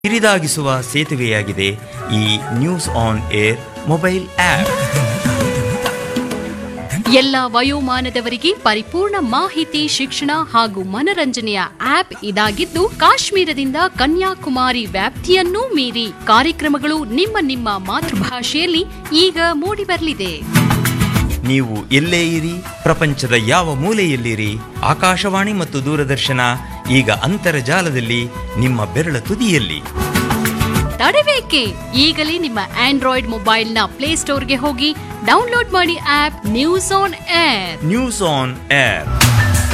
ಕಿರಿದಾಗಿಸುವ ಸೇತುವೆಯಾಗಿದೆ ಈ news on air mobile app ಎಲ್ಲ ವಯೋಮಾನದವರಿಗೆ ಪರಿಪೂರ್ಣ ಮಾಹಿತಿ ಶಿಕ್ಷಣ ಹಾಗೂ ಮನರಂಜನೆಯ ಆಪ್ ಇದಾಗಿದ್ದು ಕಾಶ್ಮೀರದಿಂದ ಕನ್ಯಾಕುಮಾರಿ ವ್ಯಾಪ್ತಿಯನ್ನೂ ಮೀರಿ ಕಾರ್ಯಕ್ರಮಗಳು ನಿಮ್ಮ ನಿಮ್ಮ ಮಾತೃಭಾಷೆಯಲ್ಲಿ ಈಗ ಮೂಡಿಬರಲಿದೆ ನೀವು ಎಲ್ಲೇ ಇರಿ ಪ್ರಪಂಚದ ಯಾವ ಮೂಲೆಯಲ್ಲಿರಿ ಆಕಾಶವಾಣಿ ಮತ್ತು ದೂರದರ್ಶನ ಈಗ ಅಂತರ್ಜಾಲದಲ್ಲಿ ನಿಮ್ಮ ಬೆರಳ ತುದಿಯಲ್ಲಿ ತಡಬೇಕೆ ಈಗಲೇ ನಿಮ್ಮ ಆಂಡ್ರಾಯ್ಡ್ ಮೊಬೈಲ್ನ ಪ್ಲೇಸ್ಟೋರ್ಗೆ ಹೋಗಿ ಡೌನ್ಲೋಡ್ ಮಾಡಿ app news on air news on air